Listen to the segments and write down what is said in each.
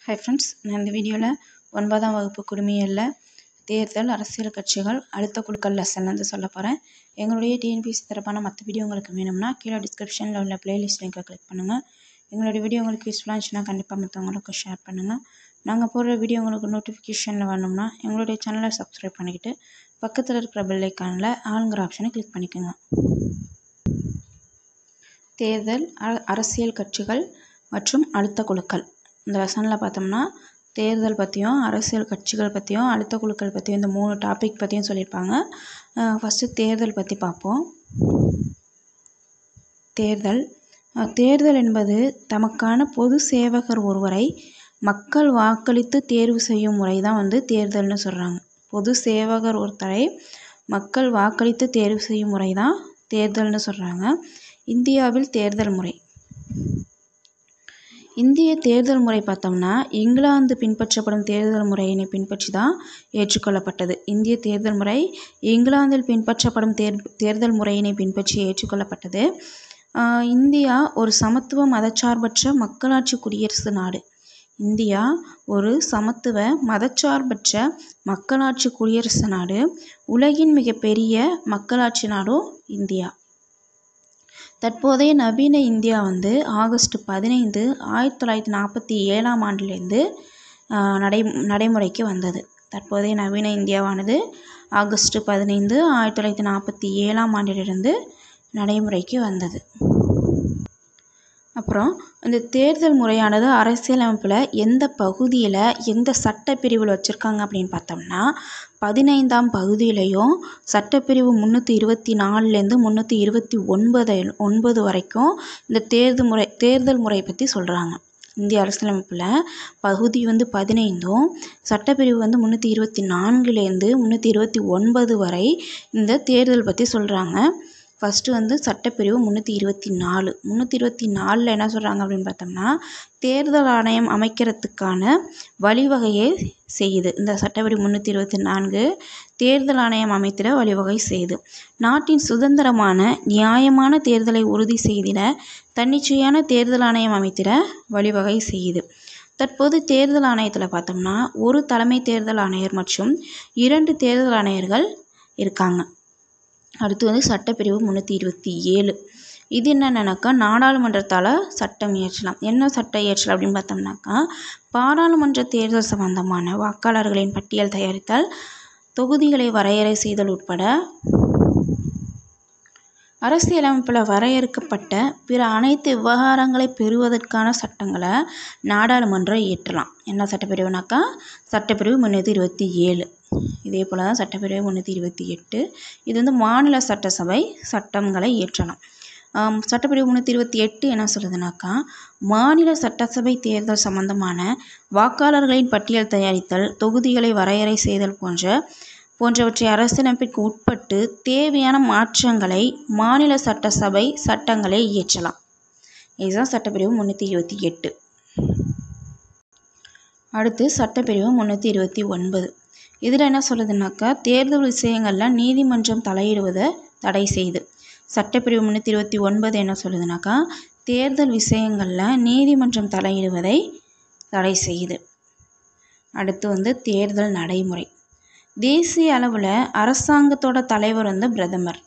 hi friends நான் இந்த வீடியோவில் ஒன்பதாம் வகுப்பு குடிமையியலில் தேர்தல் அரசியல் கட்சிகள் அழுத்த குழுக்கள் லெசன் வந்து சொல்ல போகிறேன் எங்களுடைய டிஎன்பிஎஸ்சி தரப்பான மற்ற வீடியோ உங்களுக்கு வேணும்னா கீழே டிஸ்கிரிப்ஷனில் உள்ள பிளேலிஸ்ட் லிங்கை கிளிக் பண்ணுங்கள் எங்களுடைய வீடியோ உங்களுக்கு யூஸ்ஃபுல்லாக இருந்துச்சுன்னா கண்டிப்பாக மற்றவங்களுக்கு ஷேர் பண்ணுங்கள் நாங்கள் போடுற வீடியோ உங்களுக்கு நோட்டிஃபிகேஷனில் வரணும்னா எங்களுடைய சேனலை சப்ஸ்கிரைப் பண்ணிக்கிட்டு பக்கத்தில் இருக்கிற பெல் ஐக்கானில் ஆளுங்கிற ஆப்ஷனை கிளிக் பண்ணிக்கோங்க தேர்தல் அ- அரசியல் கட்சிகள் மற்றும் அழுத்த குழுக்கள் இந்த லெசனில் பார்த்தோம்னா தேர்தல் பற்றியும் அரசியல் கட்சிகள் பற்றியும் அழுத்த குழுக்கள் பற்றியும் இந்த மூணு டாபிக் பற்றியும் சொல்லியிருப்பாங்க ஃபஸ்ட்டு தேர்தல் பற்றி பார்ப்போம் தேர்தல் அஹ், தேர்தல் என்பது தமக்கான பொது சேவகர் ஒருவரை மக்கள் வாக்களித்து தேர்வு செய்யும் முறை தான் வந்து தேர்தல்னு சொல்கிறாங்க பொது சேவகர் ஒருத்தரை மக்கள் வாக்களித்து தேர்வு செய்யும் முறை தான் தேர்தல்னு சொல்கிறாங்க இந்தியாவில் தேர்தல் முறை இந்திய தேர்தல் முறை பார்த்தோம்னா இங்கிலாந்து பின்பற்றப்படும் தேர்தல் முறையினை பின்பற்றி தான் ஏற்றுக்கொள்ளப்பட்டது இந்திய தேர்தல் முறை இங்கிலாந்தில் பின்பற்றப்படும் தேர் தேர்தல் முறையினை பின்பற்றி ஏற்றுக்கொள்ளப்பட்டது ஆஹ் இந்தியா ஒரு சமத்துவ மதச்சார்பற்ற மக்களாட்சி குடியரசு நாடு இந்தியா ஒரு சமத்துவ மதச்சார்பற்ற மக்களாட்சி குடியரசு நாடு உலகின் மிகப்பெரிய மக்களாட்சி நாடும் இந்தியா தற்போதைய நவீன இந்தியா வந்து ஆகஸ்ட் பதினைந்து ஆயிரத்தி தொள்ளாயிரத்தி நாற்பத்தி ஏழாம் ஆண்டிலிருந்து ஆஹ், நடை நடைமுறைக்கு வந்தது தற்போதைய நவீன இந்தியாவானது ஆகஸ்ட் பதினைந்து ஆயிரத்தி தொள்ளாயிரத்தி நாற்பத்தி ஏழாம் ஆண்டிலிருந்து நடைமுறைக்கு வந்தது அப்புறம் இந்த தேர்தல் முறையானது அரசியலமைப்பில் எந்த பகுதியில் எந்த சட்டப்பிரிவில் வச்சுருக்காங்க அப்படின்னு பார்த்தோம்னா பதினைந்தாம் பகுதியிலையும் சட்டப்பிரிவு முந்நூற்றி இருபத்தி நாலுலேருந்து முந்நூற்றி இருபத்தி ஒன்பது ஒன்பது வரைக்கும் இந்த தேர்தல் முறை தேர்தல் முறை பற்றி சொல்கிறாங்க இந்திய அரசியலமைப்பில் பகுதி வந்து பதினைந்தும் சட்டப்பிரிவு வந்து முந்நூற்றி இருபத்தி நான்குலேருந்து முந்நூற்றி இருபத்தி ஒன்பது வரை இந்த தேர்தல் பற்றி சொல்கிறாங்க ஃபஸ்ட்டு வந்து சட்டப்பிரிவு முந்நூற்றி இருபத்தி நாலு முந்நூற்றி இருபத்தி நாலில் என்ன சொல்கிறாங்க அப்படின்னு பார்த்தோம்னா தேர்தல் ஆணையம் அமைக்கிறதுக்கான வழிவகையை செய்யுது இந்த சட்டப்பிரிவு முந்நூற்றி இருபத்தி நான்கு தேர்தல் ஆணையம் அமைத்திட வழிவகை செய்யுது நாட்டின் சுதந்திரமான நியாயமான தேர்தலை உறுதி செய்திட தன்னிச்சையான தேர்தல் ஆணையம் அமைத்திட வழிவகை செய்யுது தற்போது தேர்தல் ஆணையத்தில் பார்த்தோம்னா ஒரு தலைமை தேர்தல் ஆணையர் மற்றும் இரண்டு தேர்தல் ஆணையர்கள் இருக்காங்க அடுத்து வந்து சட்டப்பிரிவு முந்நூற்றி இருபத்தி ஏழு இது என்னென்னக்கா நாடாளுமன்றத்தால் சட்டம் இயற்றலாம் என்ன சட்டம் இயற்றலாம் அப்படின்னு பார்த்தோம்னாக்கா பாராளுமன்ற தேர்தல் சம்பந்தமான வாக்காளர்களின் பட்டியல் தயாரித்தல் தொகுதிகளை வரையறை செய்தல் உட்பட அரசியலமைப்பில் வரையறுக்கப்பட்ட பிற அனைத்து விவகாரங்களை பெறுவதற்கான சட்டங்களை நாடாளுமன்றம் இயற்றலாம் என்ன சட்டப்பிரிவுனாக்கா சட்டப்பிரிவு முந்நூற்றி இருபத்தி ஏழு இதே போல் தான் சட்டப்பிரிவு முந்நூற்றி இருபத்தி எட்டு இது வந்து மாநில சட்டசபை சட்டங்களை இயற்றலாம் ஆம், சட்டப்பிரிவு முந்நூற்றி இருபத்தி எட்டு என்ன சொல்லுதுனாக்கா மாநில சட்டசபை தேர்தல் சம்பந்தமான வாக்காளர்களின் பட்டியல் தயாரித்தல் தொகுதிகளை வரையறை செய்தல் போன்ற போன்றவற்றை அரசியலமைப்பிற்கு உட்பட்டு தேவையான மாற்றங்களை மாநில சட்டசபை சட்டங்களை இயற்றலாம் இதுதான் சட்டப்பிரிவு முந்நூற்றி இருபத்தி எட்டு அடுத்து சட்டப்பிரிவு முந்நூற்றி இருபத்தி ஒன்பது இதில் என்ன சொல்லுதுனாக்கா தேர்தல் விஷயங்களில் நீதிமன்றம் தலையிடுவதை தடை செய்யுது சட்டப்பிரிவு முந்நூற்றி இருபத்தி ஒன்பது என்ன சொல்லுதுனாக்கா தேர்தல் விஷயங்களில் நீதிமன்றம் தலையிடுவதை தடை செய்யுது அடுத்து வந்து தேர்தல் நடைமுறை தேசிய அளவில் அரசாங்கத்தோட தலைவர் வந்து பிரதமர்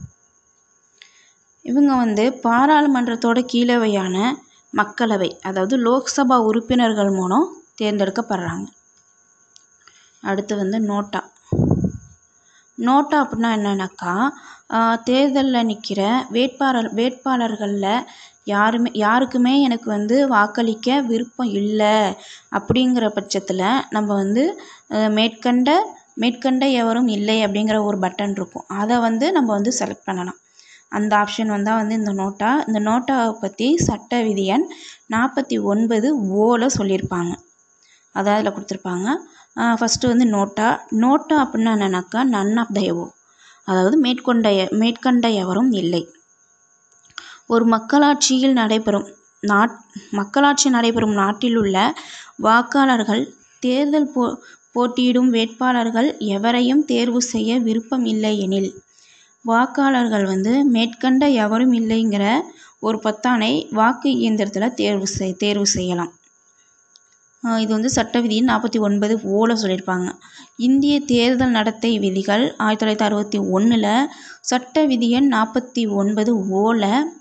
இவங்க வந்து பாராளுமன்றத்தோட கீழவையான மக்களவை அதாவது லோக்சபா உறுப்பினர்கள் மூலம் தேர்ந்தெடுக்கப்படுறாங்க அடுத்து வந்து நோட்டா நோட்டா அப்படின்னா என்னன்னாக்கா தேர்தலில் நிற்கிற வேட்பாளர் வேட்பாளர்களில் யாருமே யாருக்குமே எனக்கு வந்து வாக்களிக்க விருப்பம் இல்லை அப்படிங்கிற பட்சத்தில் நம்ம வந்து அஹ், மேற்கண்ட மேற்கண்ட எவரும் இல்லை அப்படிங்கிற ஒரு பட்டன் இருக்கும் அதை வந்து நம்ம வந்து செலக்ட் பண்ணலாம் அந்த ஆப்ஷன் வந்தால் வந்து இந்த நோட்டா இந்த நோட்டாவை பற்றி சட்ட விதி எண் நாற்பத்தி ஒன்பது ஓல சொல்லியிருப்பாங்க அதாவது அதில் கொடுத்துருப்பாங்க ஃபஸ்ட்டு வந்து நோட்டா நோட்டா அப்படின்னா என்னன்னாக்கா நன் ஆஃப் த எவோ அதாவது மேற்கொண்ட எ- மேற்கண்ட எவரும் இல்லை ஒரு மக்களாட்சியில் நடைபெறும் நாட் மக்களாட்சி நடைபெறும் நாட்டில் உள்ள வாக்காளர்கள் தேர்தல் போ போட்டியிடும் வேட்பாளர்கள் எவரையும் தேர்வு செய்ய விருப்பம் இல்லை எனில் வாக்காளர்கள் வந்து மேற்கண்ட எவரும் இல்லைங்கிற ஒரு பொத்தானை வாக்கு இயந்திரத்தில் தேர்வு செய் தேர்வு செய்யலாம் ஆஹ் இது வந்து சட்ட விதி நாற்பத்தி ஒன்பது ஓல சொல்லியிருப்பாங்க இந்திய தேர்தல் நடத்தை விதிகள் ஆயிரத்தி தொள்ளாயிரத்தி அறுபத்தி ஒன்றில் சட்ட விதி எண் நாற்பத்தி ஒன்பது ஓல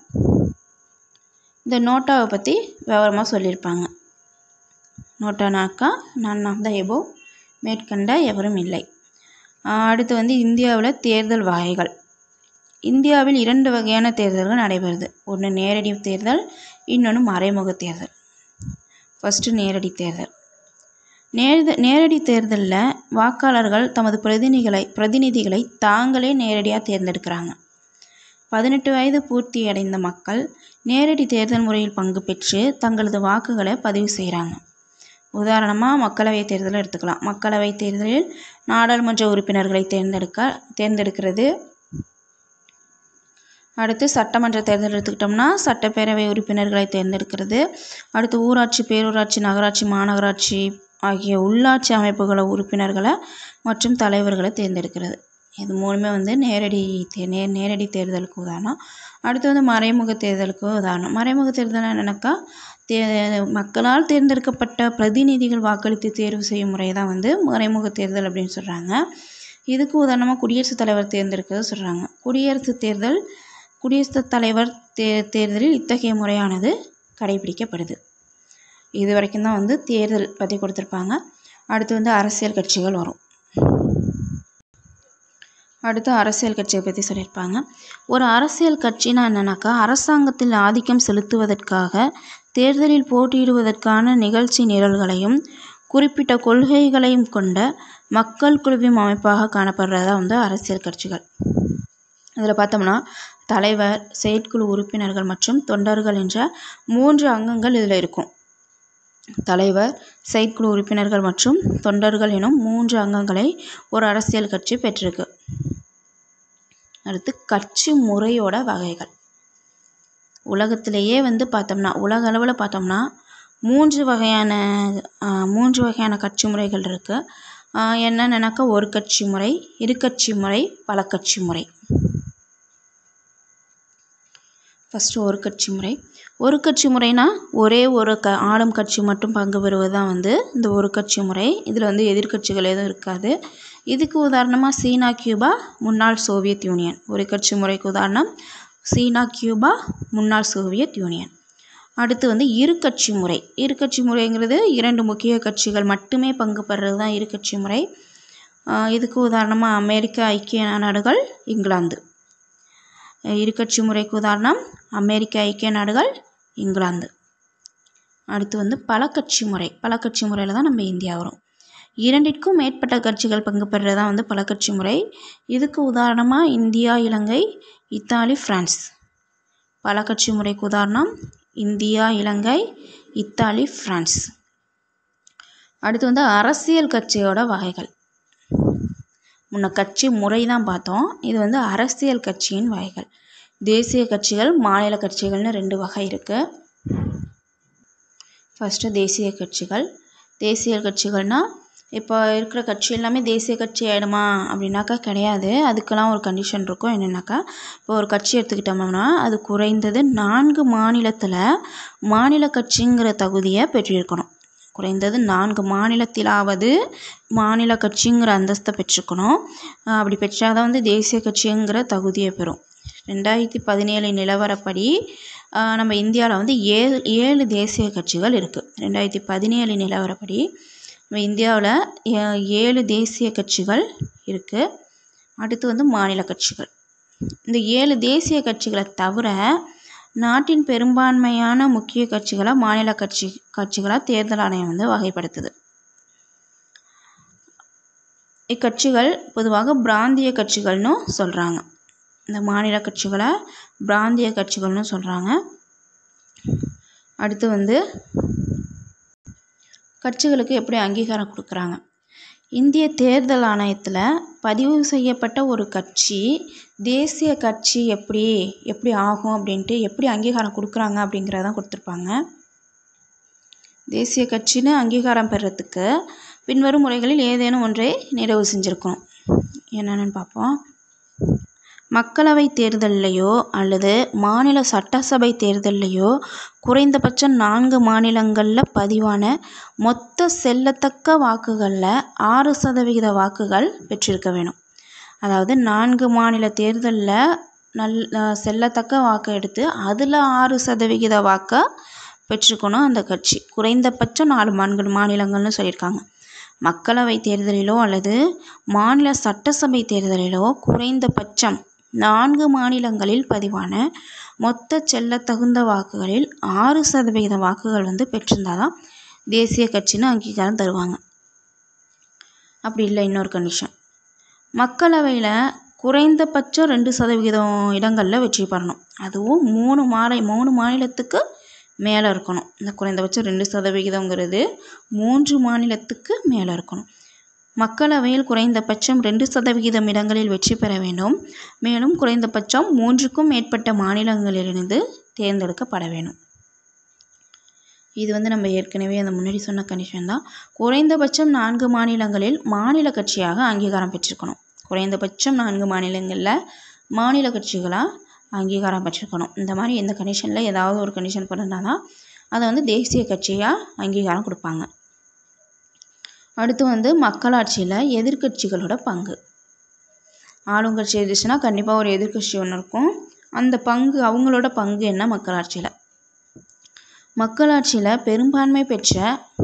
இந்த நோட்டாவை பற்றி விவரமாக சொல்லியிருப்பாங்க நோட்டானாக்கா நான் ஆஃப் த எபோ மேற்கண்ட எவரும் இல்லை ஆஹ் அடுத்து வந்து இந்தியாவில் தேர்தல் வகைகள் இந்தியாவில் இரண்டு வகையான தேர்தல்கள் நடைபெறுது ஒன்று நேரடி தேர்தல் இன்னொன்று மறைமுக தேர்தல் ஃபஸ்ட்டு நேரடி தேர்தல் நேர்த நேரடி தேர்தலில் வாக்காளர்கள் தமது பிரதிநிதிகளை பிரதிநிதிகளை தாங்களே நேரடியாக தேர்ந்தெடுக்கிறாங்க பதினெட்டு வயது பூர்த்தி அடைந்த மக்கள் நேரடி தேர்தல் முறையில் பங்கு பெற்று தங்களது வாக்குகளை பதிவு செய்கிறாங்க உதாரணமாக மக்களவைத் தேர்தலை எடுத்துக்கலாம் மக்களவைத் தேர்தலில் நாடாளுமன்ற உறுப்பினர்களை தேர்ந்தெடுக்க தேர்ந்தெடுக்கிறது அடுத்து சட்டமன்ற தேர்தல் எடுத்துக்கிட்டோம்னா சட்டப்பேரவை உறுப்பினர்களை தேர்ந்தெடுக்கிறது அடுத்து ஊராட்சி பேரூராட்சி நகராட்சி மாநகராட்சி ஆகிய உள்ளாட்சி அமைப்புகள உறுப்பினர்களை மற்றும் தலைவர்களை தேர்ந்தெடுக்கிறது இது மூணுமே வந்து நேரடி தே நே நேரடி தேர்தலுக்கு உதாரணம் அடுத்து வந்து மறைமுக தேர்தலுக்கு உதாரணம் மறைமுக தேர்தல் என்னென்னாக்கா தே மக்களால் தேர்ந்தெடுக்கப்பட்ட பிரதிநிதிகள் வாக்களித்து தேர்வு செய்யும் முறை தான் வந்து மறைமுக தேர்தல் அப்படின்னு சொல்கிறாங்க இதுக்கு உதாரணமாக குடியரசுத் தலைவர் தேர்ந்தெடுக்கிறது சொல்கிறாங்க குடியரசுத் தேர்தல் குடியரசுத் தலைவர் தே தேர்தலில் இத்தகைய முறையானது கடைபிடிக்கப்படுது இது வரைக்கும் தான் வந்து தேர்தல் பற்றி கொடுத்துருப்பாங்க அடுத்து வந்து அரசியல் கட்சிகள் வரும் அடுத்து அரசியல் கட்சியை பற்றி சொல்லியிருப்பாங்க ஒரு அரசியல் கட்சினா என்னன்னாக்கா அரசாங்கத்தில் ஆதிக்கம் செலுத்துவதற்காக தேர்தலில் போட்டியிடுவதற்கான நிகழ்ச்சி நிரல்களையும் குறிப்பிட்ட கொள்கைகளையும் கொண்ட மக்கள் குழுவின் அமைப்பாக காணப்படுறதா வந்து அரசியல் கட்சிகள் இதில் பார்த்தோம்னா தலைவர் செயற்குழு உறுப்பினர்கள் மற்றும் தொண்டர்கள் என்ற மூன்று அங்கங்கள் இதில் இருக்கும் தலைவர் செயற்குழு உறுப்பினர்கள் மற்றும் தொண்டர்கள் எனும் மூன்று அங்கங்களை ஒரு அரசியல் கட்சி பெற்றிருக்கு அடுத்து கட்சி முறையோட வகைகள் உலகத்திலேயே வந்து பார்த்தோம்னா உலக அளவில் பார்த்தோம்னா மூன்று வகையான ஆஹ், மூன்று வகையான கட்சி முறைகள் இருக்குது என்னென்னனாக்கா ஒரு கட்சி முறை இரு கட்சி முறை பல கட்சி முறை ஃபஸ்ட்டு ஒரு கட்சி முறை ஒரு கட்சி முறைனா ஒரே ஒரு க ஆளும் கட்சி மட்டும் பங்கு பெறுவது தான் வந்து இந்த ஒரு கட்சி முறை இதில் வந்து எதிர்க்கட்சிகள் எதுவும் இருக்காது இதுக்கு உதாரணமாக சீனா கியூபா முன்னாள் சோவியத் யூனியன் ஒரு கட்சி முறைக்கு உதாரணம் சீனா கியூபா முன்னாள் சோவியத் யூனியன் அடுத்து வந்து இரு கட்சி முறை இரு கட்சி முறைங்கிறது இரண்டு முக்கிய கட்சிகள் மட்டுமே பங்கு பெறுறது தான் இரு கட்சி முறை ஆஹ் இதுக்கு உதாரணமாக அமெரிக்க ஐக்கிய நாடுகள் இங்கிலாந்து இரு கட்சி முறைக்கு உதாரணம் அமெரிக்க ஐக்கிய நாடுகள் இங்கிலாந்து அடுத்து வந்து பல கட்சி முறை பல கட்சி முறையில் தான் நம்ம இந்தியா வரும் இரண்டிற்கும் மேற்பட்ட கட்சிகள் பங்கு பெறுறது தான் வந்து பல கட்சி முறை இதுக்கு உதாரணமாக இந்தியா இலங்கை இத்தாலி பிரான்ஸ் பல கட்சி முறைக்கு உதாரணம் இந்தியா இலங்கை இத்தாலி பிரான்ஸ் அடுத்து வந்து அரசியல் கட்சியோட வகைகள் முன்ன கட்சி முறை தான் பார்த்தோம் இது வந்து அரசியல் கட்சியின் வகைகள் தேசிய கட்சிகள் மாநில கட்சிகள்னு ரெண்டு வகை இருக்குது ஃபஸ்ட்டு தேசிய கட்சிகள் தேசிய கட்சிகள்னால் இப்போ இருக்கிற கட்சி எல்லாமே தேசிய கட்சி ஆகிடுமா அப்படின்னாக்கா கிடையாது அதுக்கெல்லாம் ஒரு கண்டிஷன் இருக்கும் என்னென்னாக்கா இப்போ ஒரு கட்சி எடுத்துக்கிட்டோம்னா அது குறைந்தது நான்கு மாநிலத்தில் மாநில கட்சிங்கிற தகுதியை பெற்றிருக்கணும் குறைந்தது நான்கு மாநிலத்திலாவது மாநில கட்சிங்கிற அந்தஸ்தை பெற்றிருக்கணும் ஆஹ் அப்படி பெற்றாதான் வந்து தேசிய கட்சிங்கிற தகுதியை பெறும் ரெண்டாயிரத்தி பதினேழு நிலவரப்படி ஆஹ் நம்ம இந்தியாவில் வந்து ஏழு ஏழு தேசிய கட்சிகள் இருக்குது ரெண்டாயிரத்தி பதினேழு நிலவரப்படி நம்ம இந்தியாவில் ஏ- ஏழு தேசிய கட்சிகள் இருக்குது அடுத்து வந்து மாநில கட்சிகள் இந்த ஏழு தேசிய கட்சிகளை தவிர நாட்டின் பெரும்பான்மையான முக்கிய கட்சிகளை மாநில கட்சி கட்சிகளாக தேர்தல் ஆணையம் வந்து வகைப்படுத்துது இக்கட்சிகள் பொதுவாக பிராந்திய கட்சிகள்னு சொல்கிறாங்க இந்த மாநில கட்சிகளை பிராந்திய கட்சிகள்னு சொல்கிறாங்க அடுத்து வந்து கட்சிகளுக்கு எப்படி அங்கீகாரம் கொடுக்குறாங்க இந்திய தேர்தல் ஆணையத்தில் பதிவு செய்யப்பட்ட ஒரு கட்சி தேசிய கட்சி எப்படி எப்படி ஆகும் அப்படின்ட்டு எப்படி அங்கீகாரம் கொடுக்குறாங்க அப்படிங்கிறதான் கொடுத்துருப்பாங்க தேசிய கட்சின்னு அங்கீகாரம் பெறத்துக்கு பின்வரும் முறைகளில் ஏதேனும் ஒன்றை நிறைவு செஞ்சுருக்கணும் என்னென்னு பார்ப்போம் மக்களவை தேர்தல்லையோ அல்லது மாநில சட்டசபை தேர்தல்லையோ குறைந்தபட்சம் நான்கு மாநிலங்களில் பதிவான மொத்த செல்லத்தக்க வாக்குகளில் ஆறு சதவிகித வாக்குகள் பெற்றிருக்க வேணும் அதாவது நான்கு மாநில தேர்தலில் நல் செல்லத்தக்க வாக்கை எடுத்து அதில் ஆறு சதவிகித வாக்கை பெற்றுக்கணும் அந்த கட்சி குறைந்தபட்சம் நாலு மாநில மாநிலங்கள்னு சொல்லியிருக்காங்க மக்களவை தேர்தலிலோ அல்லது மாநில சட்டசபை தேர்தலிலோ குறைந்தபட்சம் நான்கு மாநிலங்களில் பதிவான மொத்த செல்லத்தகுந்த வாக்குகளில் ஆறு சதவிகித வாக்குகள் வந்து பெற்றிருந்தால் தான் தேசிய கட்சின்னு அங்கீகாரம் தருவாங்க அப்படி இல்லை இன்னொரு கண்டிஷன் மக்களவையில் குறைந்தபட்சம் ரெண்டு சதவிகிதம் இடங்களில் வெற்றி பெறணும் அதுவும் மூணு மாநில மூணு மாநிலத்துக்கு மேலே இருக்கணும் இந்த குறைந்தபட்சம் ரெண்டு சதவிகிதங்கிறது மூன்று மாநிலத்துக்கு மேலே இருக்கணும் மக்களவையில் குறைந்தபட்சம் ரெண்டு சதவிகிதம் இடங்களில் வெற்றி பெற வேண்டும் மேலும் குறைந்தபட்சம் மூன்றுக்கும் மேற்பட்ட மாநிலங்களிலிருந்து தேர்ந்தெடுக்கப்பட வேணும் இது வந்து நம்ம ஏற்கனவே அந்த முன்னாடி சொன்ன கண்டிஷன் தான் குறைந்தபட்சம் நான்கு மாநிலங்களில் மாநில கட்சியாக அங்கீகாரம் பெற்றிருக்கணும் குறைந்தபட்சம் நான்கு மாநிலங்களில் மாநில கட்சிகளாக அங்கீகாரம் பெற்றிருக்கணும் இந்த மாதிரி எந்த கண்டிஷனில் ஏதாவது ஒரு கண்டிஷன் பண்ணிருந்தால் தான் அதை வந்து தேசிய கட்சியாக அங்கீகாரம் கொடுப்பாங்க அடுத்து வந்து மக்களாட்சியில் எதிர்க்கட்சிகளோட பங்கு ஆளுங்கட்சி இருந்துச்சுன்னா கண்டிப்பாக ஒரு எதிர்க்கட்சி ஒன்று இருக்கும் அந்த பங்கு அவங்களோட பங்கு என்ன மக்களாட்சியில் மக்களாட்சியில் பெரும்பான்மை பெற்ற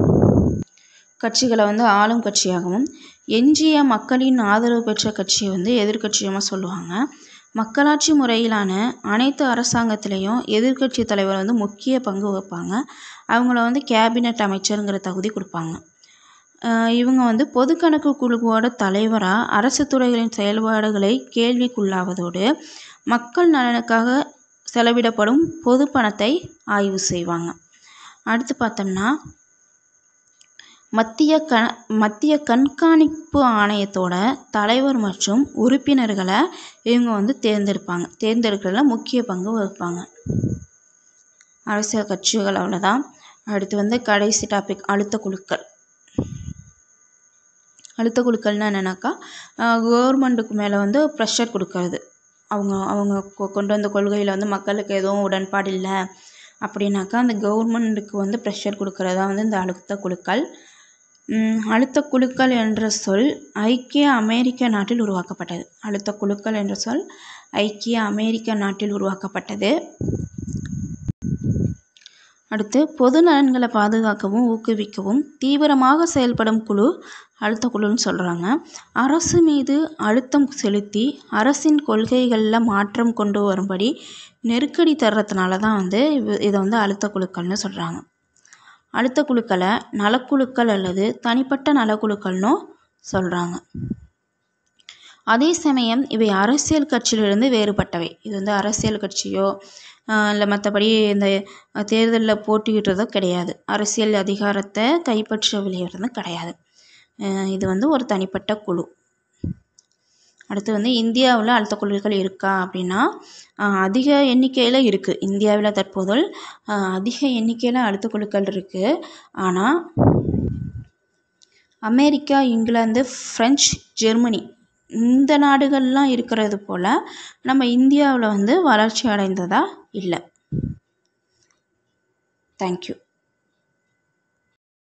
கட்சிகளை வந்து ஆளும் கட்சியாகவும் எஞ்சிய மக்களின் ஆதரவு பெற்ற கட்சியை வந்து எதிர்க்கட்சியமாக சொல்லுவாங்க மக்களாட்சி முறையிலான அனைத்து அரசாங்கத்திலையும் எதிர்க்கட்சி தலைவர் வந்து முக்கிய பங்கு வகிப்பாங்க அவங்கள வந்து கேபினட் அமைச்சருங்கிற தகுதி கொடுப்பாங்க இவங்க வந்து பொது கணக்கு குழுவோட தலைவராக அரசு துறைகளின் செயல்பாடுகளை கேள்விக்குள்ளாவதோடு மக்கள் நலனுக்காக செலவிடப்படும் பொது பணத்தை ஆய்வு செய்வாங்க அடுத்து பார்த்தோம்னா மத்திய க மத்திய கண்காணிப்பு ஆணையத்தோட தலைவர் மற்றும் உறுப்பினர்களை இவங்க வந்து தேர்ந்தெடுப்பாங்க தேர்ந்தெடுக்கிறதுல முக்கிய பங்கு வகிப்பாங்க அரசியல் கட்சிகள் அவ்வளோதான் அடுத்து வந்து கடைசி டாபிக் அழுத்த குழுக்கள் அழுத்த குழுக்கள்னா என்னென்னாக்கா கவர்மெண்ட்டுக்கு மேலே வந்து ப்ரெஷர் கொடுக்கறது அவங்க அவங்க கொ- கொண்டு வந்த கொள்கையில் வந்து மக்களுக்கு எதுவும் உடன்பாடு இல்லை அப்படின்னாக்கா அந்த கவர்மெண்ட்டுக்கு வந்து ப்ரெஷர் கொடுக்கறதா வந்து இந்த அழுத்த குழுக்கள் உம், அழுத்த குழுக்கள் என்ற சொல் ஐக்கிய அமெரிக்க நாட்டில் உருவாக்கப்பட்டது அழுத்த குழுக்கள் என்ற சொல் ஐக்கிய அமெரிக்க நாட்டில் உருவாக்கப்பட்டது அடுத்து பொது நலன்களை பாதுகாக்கவும் ஊக்குவிக்கவும் தீவிரமாக செயல்படும் குழு அழுத்த குழுன்னு சொல்கிறாங்க அரசு மீது அழுத்தம் செலுத்தி அரசின் கொள்கைகளில் மாற்றம் கொண்டு வரும்படி நெருக்கடி தர்றதுனால தான் வந்து இவ- இதை வந்து அழுத்த குழுக்கள்னு சொல்கிறாங்க அழுத்த குழுக்களை நலக்குழுக்கள் அல்லது தனிப்பட்ட நலக்குழுக்கள்னும் சொல்கிறாங்க அதே சமயம் இவை அரசியல் கட்சியிலிருந்து வேறுபட்டவை இது வந்து அரசியல் கட்சியோ இல்லை மற்றபடி இந்த தேர்தலில் போட்டியிடுறதோ கிடையாது அரசியல் அதிகாரத்தை கைப்பற்ற விளையாடுறதும் கிடையாது அஹ் இது வந்து ஒரு தனிப்பட்ட குழு அடுத்து வந்து இந்தியாவில் அழுத்த குழுக்கள் இருக்கா அப்படின்னா அஹ் அதிக எண்ணிக்கையில் இருக்குது இந்தியாவில் தற்போது அஹ் அதிக எண்ணிக்கையில் அழுத்த குழுக்கள் இருக்குது ஆனால் அமெரிக்கா இங்கிலாந்து ஃப்ரெஞ்சு ஜெர்மனி இந்த நாடுகள்லாம் இருக்கிறது போல் நம்ம இந்தியாவில் வந்து வளர்ச்சி அடைந்ததா இல்லை தேங்க்யூ